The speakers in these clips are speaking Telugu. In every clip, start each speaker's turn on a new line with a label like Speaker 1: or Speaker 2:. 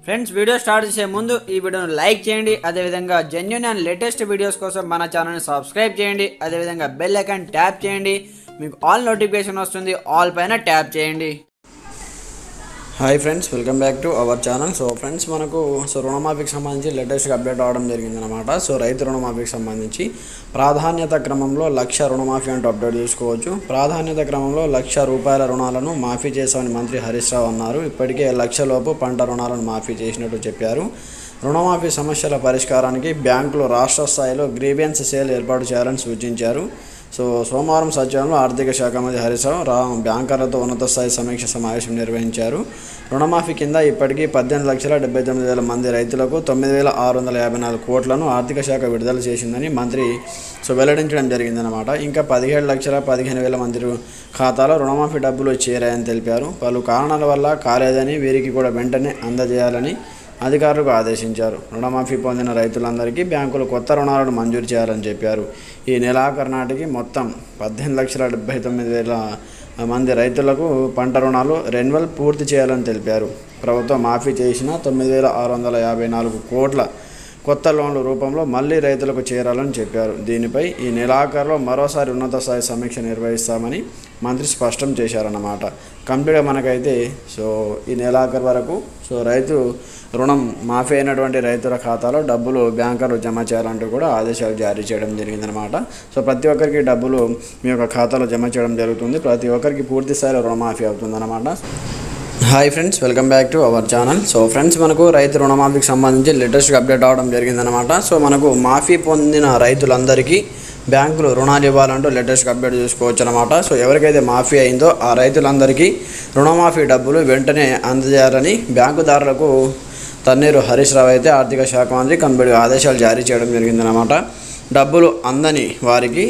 Speaker 1: ఫ్రెండ్స్ వీడియో స్టార్ట్ చేసే ముందు ఈ వీడియోను లైక్ చేయండి అదేవిధంగా జెన్యున్ అండ్ లేటెస్ట్ వీడియోస్ కోసం మన ఛానల్ని సబ్స్క్రైబ్ చేయండి అదేవిధంగా బెల్ ఐకాన్ ట్యాప్ చేయండి మీకు ఆల్ నోటిఫికేషన్ వస్తుంది ఆల్ పైన ట్యాప్ చేయండి hi friends welcome back to our channel so friends మనకు సో రుణమాఫీకి సంబంధించి లేటెస్ట్గా అప్డేట్ అవడం జరిగిందనమాట సో రైతు రుణమాఫీకి సంబంధించి ప్రాధాన్యత క్రమంలో లక్ష రుణమాఫీ అంటూ అప్డేట్ చేసుకోవచ్చు ప్రాధాన్యత క్రమంలో లక్ష రూపాయల రుణాలను మాఫీ చేశామని మంత్రి హరీష్ రావు అన్నారు ఇప్పటికే లక్షలోపు పంట రుణాలను మాఫీ చేసినట్టు చెప్పారు రుణమాఫీ సమస్యల పరిష్కారానికి బ్యాంకులు రాష్ట్ర స్థాయిలో గ్రీవియన్స్ సేల్ ఏర్పాటు చేయాలని సూచించారు సో సోమవారం సచివాలయంలో ఆర్థిక శాఖ మంత్రి హరీష్ రావు రా బ్యాంకర్లతో ఉన్నత స్థాయి సమీక్ష సమావేశం నిర్వహించారు రుణమాఫీ కింద ఇప్పటికీ పద్దెనిమిది లక్షల డెబ్బై తొమ్మిది వేల మంది రైతులకు తొమ్మిది వేల ఆరు వందల యాభై నాలుగు కోట్లను ఆర్థిక శాఖ విడుదల చేసిందని మంత్రి సో వెల్లడించడం జరిగిందనమాట ఇంకా పదిహేడు లక్షల పదిహేను వేల మంది రు- ఖాతాలో రుణమాఫీ డబ్బులు చేరాయని తెలిపారు పలు కారణాల వల్ల కాలేదని వీరికి కూడా వెంటనే అందజేయాలని అధికారులకు ఆదేశించారు రుణమాఫీ పొందిన రైతులందరికీ బ్యాంకులు కొత్త రుణాలను మంజూరు చేయాలని చెప్పారు ఈ నెలాఖరు నాటికి మొత్తం పద్దెనిమిది లక్షల డెబ్బై తొమ్మిది వేల మంది రైతులకు పంట రుణాలు రెన్యువల్ పూర్తి చేయాలని తెలిపారు ప్రభుత్వం మాఫీ చేసిన తొమ్మిది వేల ఆరు వందల యాభై నాలుగు కోట్ల కొత్త లోన్ల రూపంలో మళ్లీ రైతులకు చేరాలని చెప్పారు దీనిపై ఈ నెలాఖరులో మరోసారి ఉన్నత స్థాయి సమీక్ష నిర్వహిస్తామని మంత్రి స్పష్టం చేశారన్నమాట కంప్లీట్గా మనకైతే సో ఈ నెలాఖరు వరకు సో రైతు రుణం మాఫీ అయినటువంటి రైతుల ఖాతాలో డబ్బులు బ్యాంకర్లు జమ చేయాలంటూ కూడా ఆదేశాలు జారీ చేయడం జరిగిందనమాట సో ప్రతి ఒక్కరికి డబ్బులు మీ యొక్క ఖాతాలో జమ చేయడం జరుగుతుంది ప్రతి ఒక్కరికి పూర్తి స్థాయిలో రుణమాఫీ అవుతుందన్నమాట hi friends welcome back to our channel so friends మనకు రైతు రుణమాఫీకి సంబంధించి లేటెస్ట్గా అప్డేట్ అవడం జరిగిందనమాట సో మనకు మాఫీ పొందిన రైతులందరికీ బ్యాంకులు రుణాలు ఇవ్వాలంటూ లేటెస్ట్గా అప్డేట్ చూసుకోవచ్చు అనమాట సో ఎవరికైతే మాఫీ అయిందో ఆ రైతులందరికీ రుణమాఫీ డబ్బులు వెంటనే అందజేయాలని బ్యాంకుదారులకు తన్నీరు హరీష్ రావు అయితే ఆర్థిక శాఖ మంత్రి కంపెనీ ఆదేశాలు జారీ చేయడం జరిగిందనమాట డబ్బులు అందని వారికి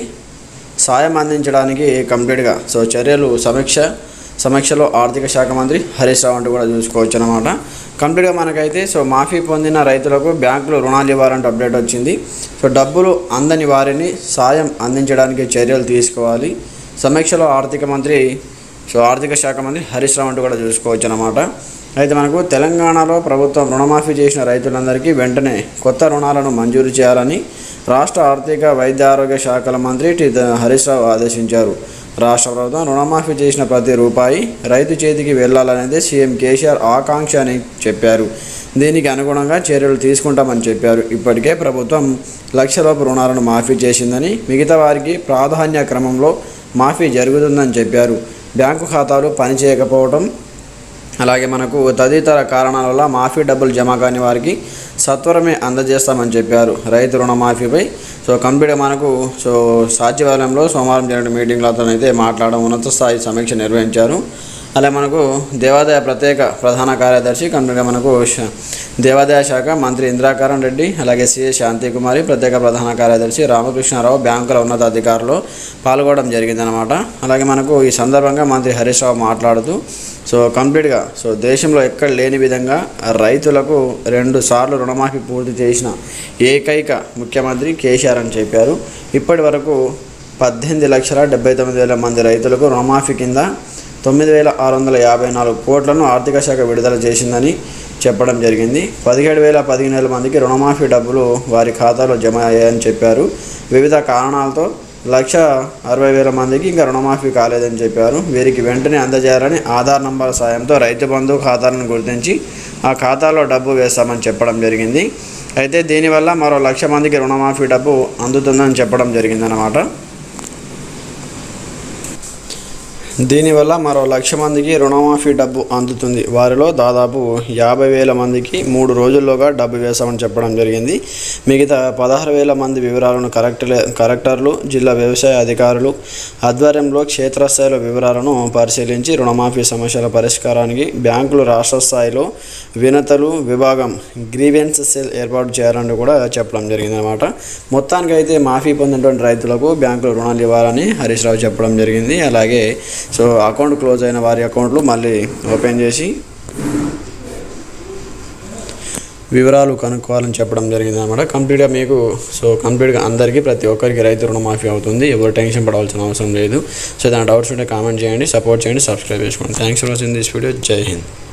Speaker 1: సాయం అందించడానికి కంప్లీట్గా సో చర్యలు సమీక్ష సమీక్షలో ఆర్థిక శాఖ మంత్రి హరీష్ రావు అంటూ కూడా చూసుకోవచ్చు అనమాట కంప్లీట్గా మనకైతే సో మాఫీ పొందిన రైతులకు బ్యాంకులు రుణాలు ఇవ్వాలంటే అప్డేట్ వచ్చింది సో డబ్బులు అందని వారిని సాయం అందించడానికి చర్యలు తీసుకోవాలి సమీక్షలో ఆర్థిక మంత్రి సో ఆర్థిక శాఖ మంత్రి హరీష్ రావు అంటూ కూడా చూసుకోవచ్చు అనమాట అయితే మనకు తెలంగాణలో ప్రభుత్వం రుణమాఫీ చేసిన రైతులందరికీ వెంటనే కొత్త రుణాలను మంజూరు చేయాలని రాష్ట్ర ఆర్థిక వైద్య ఆరోగ్య శాఖల మంత్రి టి ద- హరీష్ రావు ఆదేశించారు రాష్ట్ర ప్రభుత్వం రుణమాఫీ చేసిన ప్రతి రూపాయి రైతు చేతికి వెళ్లాలనేది సీఎం కేసీఆర్ ఆకాంక్ష అని చెప్పారు దీనికి అనుగుణంగా చర్యలు తీసుకుంటామని చెప్పారు ఇప్పటికే ప్రభుత్వం లక్షలోపు రుణాలను మాఫీ చేసిందని మిగతా వారికి ప్రాధాన్య క్రమంలో మాఫీ జరుగుతుందని చెప్పారు బ్యాంకు ఖాతాలు పనిచేయకపోవడం అలాగే మనకు తదితర కారణాల వల్ల మాఫీ డబ్బులు జమ కాని వారికి సత్వరమే అందజేస్తామని చెప్పారు రైతు రుణమాఫీపై సో కంప్లీట్గా మనకు సో సచివాలయంలో సోమవారం జరిగిన మీటింగ్లో అతనైతే మాట్లాడడం ఉన్నత స్థాయి సమీక్ష నిర్వహించారు అలా మనకు దేవాదాయ ప్రత్యేక ప్రధాన కార్యదర్శి కంప్లీట్గా మనకు శ- దేవాదాయ శాఖ మంత్రి ఇంద్రాకరణ్ రెడ్డి అలాగే సిఎస్ శాంతికుమారి ప్రత్యేక ప్రధాన కార్యదర్శి రామకృష్ణారావు బ్యాంకుల ఉన్నతాధికారులు పాల్గొనడం జరిగిందనమాట అలాగే మనకు ఈ సందర్భంగా మంత్రి హరీష్ రావు మాట్లాడుతూ సో కంప్లీట్గా సో దేశంలో ఎక్కడ లేని విధంగా రైతులకు రెండు సార్లు రుణమాఫీ పూర్తి చేసిన ఏకైక ముఖ్యమంత్రి కేసీఆర్ అని చెప్పారు ఇప్పటి వరకు పద్దెనిమిది లక్షల డెబ్బై తొమ్మిది వేల మంది రైతులకు రుణమాఫీ కింద తొమ్మిది వేల ఆరు వందల యాభై నాలుగు కోట్లను ఆర్థిక శాఖ విడుదల చేసిందని చెప్పడం జరిగింది పదిహేడు వేల పదిహేను వేల మందికి రుణమాఫీ డబ్బులు వారి ఖాతాలో జమ అయ్యాయని చెప్పారు వివిధ కారణాలతో లక్ష అరవై వేల మందికి ఇంకా రుణమాఫీ కాలేదని చెప్పారు వీరికి వెంటనే అందజేయాలని ఆధార్ నంబర్ సాయంతో రైతు బంధు ఖాతాలను గుర్తించి ఆ ఖాతాలో డబ్బు వేస్తామని చెప్పడం జరిగింది అయితే దీనివల్ల మరో లక్ష మందికి రుణమాఫీ డబ్బు అందుతుందని చెప్పడం జరిగిందన్నమాట దీనివల్ల మరో లక్ష మందికి రుణమాఫీ డబ్బు అందుతుంది వారిలో దాదాపు యాభై వేల మందికి మూడు రోజుల్లోగా డబ్బు వేశామని చెప్పడం జరిగింది మిగతా పదహారు వేల మంది వివరాలను కలెక్టర్ కలెక్టర్లు జిల్లా వ్యవసాయ అధికారులు ఆధ్వర్యంలో క్షేత్రస్థాయిలో వివరాలను పరిశీలించి రుణమాఫీ సమస్యల పరిష్కారానికి బ్యాంకులు రాష్ట్ర స్థాయిలో వినతలు విభాగం గ్రీవెన్స్ సెల్ ఏర్పాటు చేయాలని కూడా చెప్పడం జరిగిందనమాట మొత్తానికి అయితే మాఫీ పొందినటువంటి రైతులకు బ్యాంకులు రుణాలు ఇవ్వాలని హరీష్ రావు చెప్పడం జరిగింది అలాగే సో అకౌంట్ క్లోజ్ అయిన వారి అకౌంట్లు మళ్ళీ ఓపెన్ చేసి వివరాలు కనుక్కోవాలని చెప్పడం జరిగింది అనమాట కంప్లీట్గా మీకు సో కంప్లీట్గా అందరికీ ప్రతి ఒక్కరికి రైతు రుణమాఫీ అవుతుంది ఎవరు టెన్షన్ పడవలసిన అవసరం లేదు సో దాని డౌట్స్ ఉంటే కామెంట్ చేయండి సపోర్ట్ చేయండి సబ్స్క్రైబ్ చేసుకోండి thanks for watching this video Jai Hind